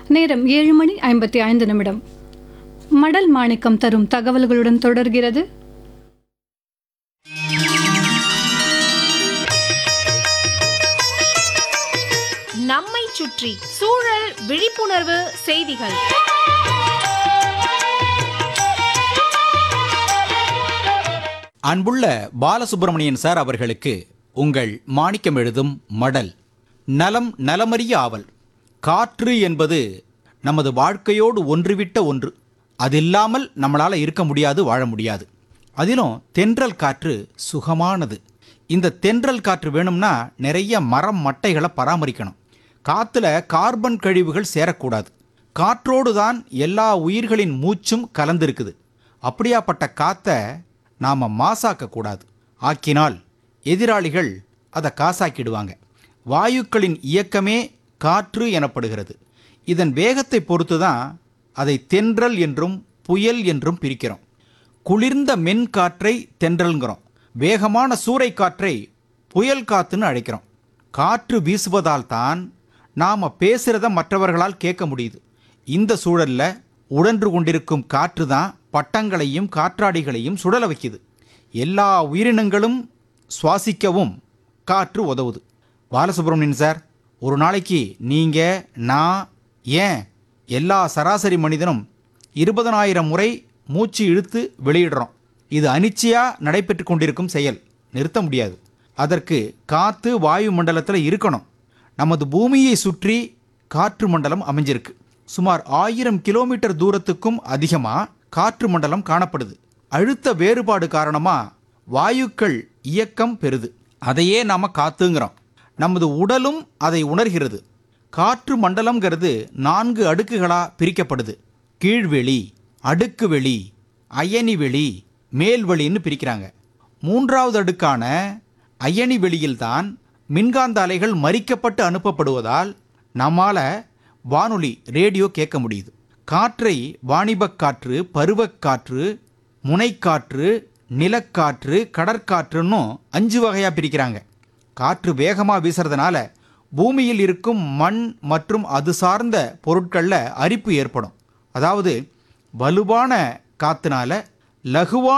நேரம் ஏழு மணி ஐம்பத்தி ஐந்து நிமிடம் மடல் மாணிக்கம் தரும் தகவல்களுடன் தொடர்கிறது நம்மை சுற்றி சூழல் விழிப்புணர்வு செய்திகள் அன்புள்ள பாலசுப்பிரமணியன் சார் அவர்களுக்கு உங்கள் மாணிக்கம் எழுதும் மடல் நலம் நலமறிய ஆவல் காற்று என்பது நமது வாழ்க்கையோடு ஒன்றுவிட்ட ஒன்று அது இல்லாமல் நம்மளால் இருக்க முடியாது வாழ முடியாது அதிலும் தென்றல் காற்று சுகமானது இந்த தென்றல் காற்று வேணும்னா நிறைய மரம் மட்டைகளை பராமரிக்கணும் காற்றுல கார்பன் கழிவுகள் சேரக்கூடாது காற்றோடு தான் எல்லா உயிர்களின் மூச்சும் கலந்திருக்குது அப்படியாப்பட்ட காத்தை நாம் மாசாக்க கூடாது ஆக்கினால் எதிராளிகள் அதை காசாக்கிடுவாங்க வாயுக்களின் இயக்கமே காற்று எனப்படுகிறது இதன் வேகத்தை பொறுத்து தான் அதை தென்றல் என்றும் புயல் என்றும் பிரிக்கிறோம் குளிர்ந்த மென் காற்றை தென்றல்ங்கிறோம் வேகமான சூறை காற்றை புயல் காத்துன்னு அழைக்கிறோம் காற்று வீசுவதால் தான் நாம் பேசுகிறத மற்றவர்களால் கேட்க முடியுது இந்த சூழல்ல உழன்று கொண்டிருக்கும் காற்று தான் பட்டங்களையும் காற்றாடிகளையும் சுடல வைக்குது எல்லா உயிரினங்களும் சுவாசிக்கவும் காற்று உதவுது பாலசுப்ரமணியன் சார் ஒரு நாளைக்கு நீங்கள் நான் ஏன் எல்லா சராசரி மனிதனும் இருபதனாயிரம் முறை மூச்சு இழுத்து வெளியிடுறோம் இது அனிச்சையா நடைபெற்று கொண்டிருக்கும் செயல் நிறுத்த முடியாது அதற்கு காற்று வாயு மண்டலத்தில் இருக்கணும் நமது பூமியை சுற்றி காற்று மண்டலம் அமைஞ்சிருக்கு சுமார் ஆயிரம் கிலோமீட்டர் தூரத்துக்கும் அதிகமாக காற்று மண்டலம் காணப்படுது அழுத்த வேறுபாடு காரணமாக வாயுக்கள் இயக்கம் பெறுது அதையே நாம் காத்துங்கிறோம் நமது உடலும் அதை உணர்கிறது காற்று மண்டலம்ங்கிறது நான்கு அடுக்குகளாக பிரிக்கப்படுது கீழ்வெளி அடுக்கு வெளி அயனி வெளி மேல்வெளின்னு பிரிக்கிறாங்க மூன்றாவது அடுக்கான அயனி வெளியில்தான் மின்காந்த அலைகள் மறிக்கப்பட்டு அனுப்பப்படுவதால் நம்மால் வானொலி ரேடியோ கேட்க முடியுது காற்றை வாணிபக் காற்று பருவக்காற்று முனைக்காற்று நிலக்காற்று கடற்காற்றுன்னும் அஞ்சு வகையாக பிரிக்கிறாங்க காற்று வேகமாக வீசுறதுனால பூமியில் இருக்கும் மண் மற்றும் அது சார்ந்த பொருட்களில் அரிப்பு ஏற்படும் அதாவது வலுவான காற்றுனால லகுவான